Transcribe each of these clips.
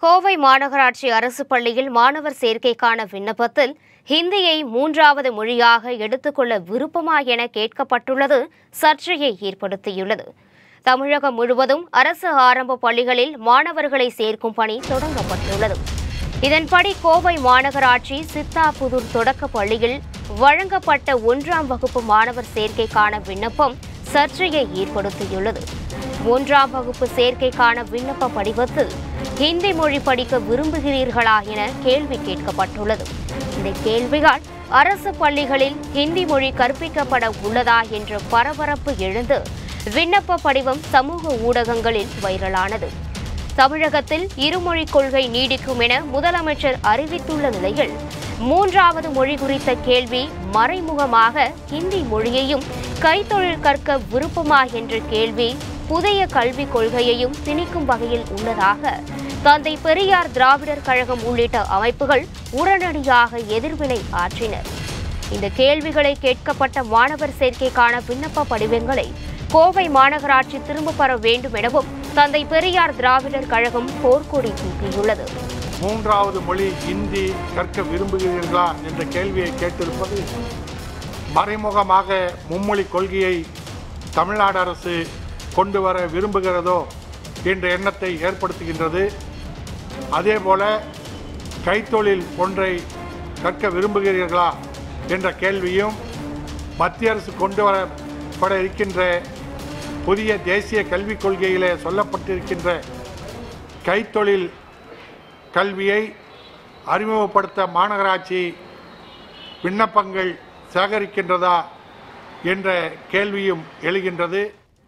கோவை மாநகராட்சி அரசு பள்ளியில் மாணவர் சேர்க்கைக்கான விண்ணப்பத்தில் ஹிந்தியை மூன்றாவது மொழியாக எடுத்துக்கொள்ள விருப்பமா என கேட்கப்பட்டுள்ளது சர்ச்சையை ஏற்படுத்தியுள்ளது தமிழகம் முழுவதும் அரசு ஆரம்ப பள்ளிகளில் மாணவர்களை சேர்க்கும் பணி தொடங்கப்பட்டுள்ளது இதன்படி கோவை மாநகராட்சி சித்தாபுதூர் தொடக்க பள்ளியில் வழங்கப்பட்ட ஒன்றாம் வகுப்பு மாணவர் சேர்க்கைக்கான விண்ணப்பம் சர்ச்சையை ஏற்படுத்தியுள்ளது மூன்றாம் வகுப்பு சேர்க்கைக்கான விண்ணப்ப படிவத்தில் ஹிந்தி மொழி படிக்க விரும்புகிறீர்களா என கேள்வி கேட்கப்பட்டுள்ளது இந்த கேள்வியால் அரசு பள்ளிகளில் ஹிந்தி மொழி கற்பிக்கப்பட உள்ளதா என்ற பரபரப்பு எழுந்து விண்ணப்ப படிவம் சமூக ஊடகங்களில் வைரலானது தமிழகத்தில் இருமொழி கொள்கை நீடிக்கும் என முதலமைச்சர் அறிவித்துள்ள நிலையில் மூன்றாவது மொழி குறித்த கேள்வி மறைமுகமாக ஹிந்தி மொழியையும் கைத்தொழில் கற்க விருப்பமா என்ற கேள்வி புதிய கல்விக் கொள்கையையும் திணிக்கும் வகையில் உள்ளதாக தந்தை பெரியார் திராவிடர் கழகம் உள்ளிட்ட அமைப்புகள் உடனடியாக எதிர்வினை ஆற்றினர் இந்த கேள்விகளை கேட்கப்பட்ட மாணவர் சேர்க்கைக்கான விண்ணப்ப படிவங்களை கோவை மாநகராட்சி திரும்பப் பெற வேண்டும் எனவும் தந்தை பெரியார் திராவிடர் கழகம் போர்க்கொடி தூக்கியுள்ளது மூன்றாவது மொழி இந்தி கற்க விரும்புகிறீர்களா என்ற கேள்வியை கேட்டிருப்பது மறைமுகமாக மும்மொழி கொள்கையை தமிழ்நாடு அரசு கொண்டு வர விரும்புகிறதோ என்ற எண்ணத்தை ஏற்படுத்துகின்றது அதேபோல கைத்தொழில் ஒன்றை கற்க விரும்புகிறீர்களா என்ற கேள்வியும் மத்திய அரசு கொண்டு வரப்பட இருக்கின்ற புதிய தேசிய கல்விக் கொள்கையிலே சொல்லப்பட்டிருக்கின்ற கைத்தொழில் கல்வியை அறிமுகப்படுத்த மாநகராட்சி விண்ணப்பங்கள் சேகரிக்கின்றதா என்ற கேள்வியும் எழுகின்றது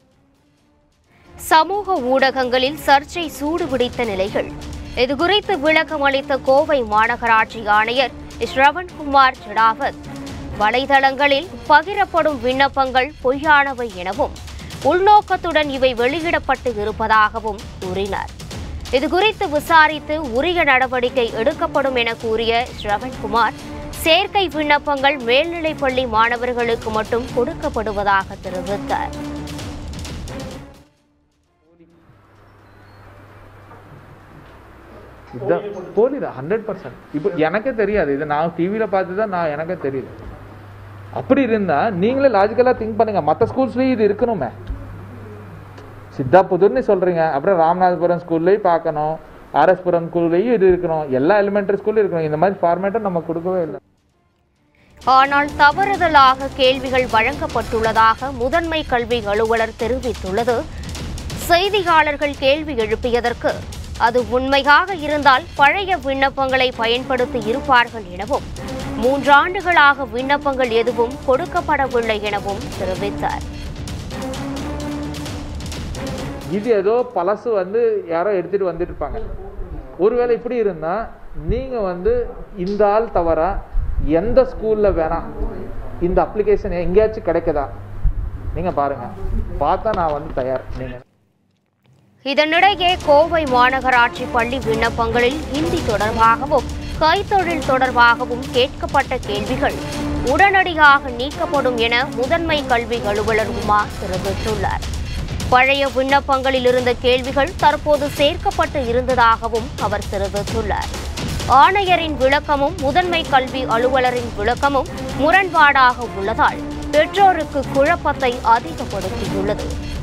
சமூக ஊடகங்களில் சர்ச்சை சூடுபிடித்த நிலைகள் இதுகுறித்து விளக்கம் அளித்த கோவை மாநகராட்சி ஆணையர் ஸ்ரவண்குமார் ஜடாவத் வலைதளங்களில் பகிரப்படும் விண்ணப்பங்கள் பொய்யானவை எனவும் உள்நோக்கத்துடன் இவை வெளியிடப்பட்டு இருப்பதாகவும் கூறினார் இதுகுறித்து விசாரித்து உரிய நடவடிக்கை எடுக்கப்படும் என கூறிய ஸ்ரவண்குமார் சேர்க்கை விண்ணப்பங்கள் மேல்நிலைப்பள்ளி மாணவர்களுக்கு மட்டும் கொடுக்கப்படுவதாக தெரிவித்தார் இதுதான் போலிடா ஹண்ட்ரட் பர்சன்ட் இப்போ எனக்கே தெரியாது இது நான் டிவியில் பார்த்து தான் நான் எனக்கே தெரியுது அப்படி இருந்தா நீங்களே லாஜிக்கலாக திங்க் பண்ணுங்க மற்ற ஸ்கூல்ஸ்லேயும் இது இருக்கணுமே சித்தாபுதூர்னு சொல்றீங்க அப்புறம் ராமநாதபுரம் ஸ்கூல்லையும் பார்க்கணும் ஆர்எஸ்புரம் ஸ்கூல்லையும் இது இருக்கணும் எல்லா எலிமெண்டரி ஸ்கூல்லையும் இருக்கணும் இந்த மாதிரி ஃபார்மேட்டும் நம்ம கொடுக்கவே இல்லை ஆனால் தவறுதலாக கேள்விகள் வழங்கப்பட்டுள்ளதாக முதன்மை கல்வி அலுவலர் தெரிவித்துள்ளது செய்தியாளர்கள் கேள்வி எழுப்பியதற்கு அது உண்மையாக இருந்தால் பழைய விண்ணப்பங்களை பயன்படுத்தி இருப்பார்கள் எனவும் மூன்றாண்டுகளாக விண்ணப்பங்கள் எதுவும் கொடுக்கப்படவில்லை எனவும் தெரிவித்தார் இது ஏதோ பழசு வந்து யாரோ எடுத்துட்டு வந்துட்டு இருப்பாங்க ஒருவேளை இப்படி இருந்தா நீங்க வந்து இந்த ஆள் தவறா எந்த ஸ்கூல்ல வேணாம் இந்த அப்ளிகேஷன் எங்கேயாச்சும் கிடைக்குதா நீங்க பாருங்க பார்த்தா நான் வந்து தயார் நீங்க இதனிடையே கோவை மாநகராட்சி பள்ளி விண்ணப்பங்களில் ஹிந்தி தொடர்பாகவும் கைத்தொழில் தொடர்பாகவும் கேட்கப்பட்ட கேள்விகள் உடனடியாக நீக்கப்படும் என முதன்மை கல்வி அலுவலர் உமா தெரிவித்துள்ளார் பழைய விண்ணப்பங்களில் இருந்த கேள்விகள் தற்போது சேர்க்கப்பட்டு இருந்ததாகவும் அவர் தெரிவித்துள்ளார் ஆணையரின் விளக்கமும் முதன்மை கல்வி அலுவலரின் விளக்கமும் முரண்பாடாக உள்ளதால் பெற்றோருக்கு குழப்பத்தை அதிகப்படுத்தியுள்ளது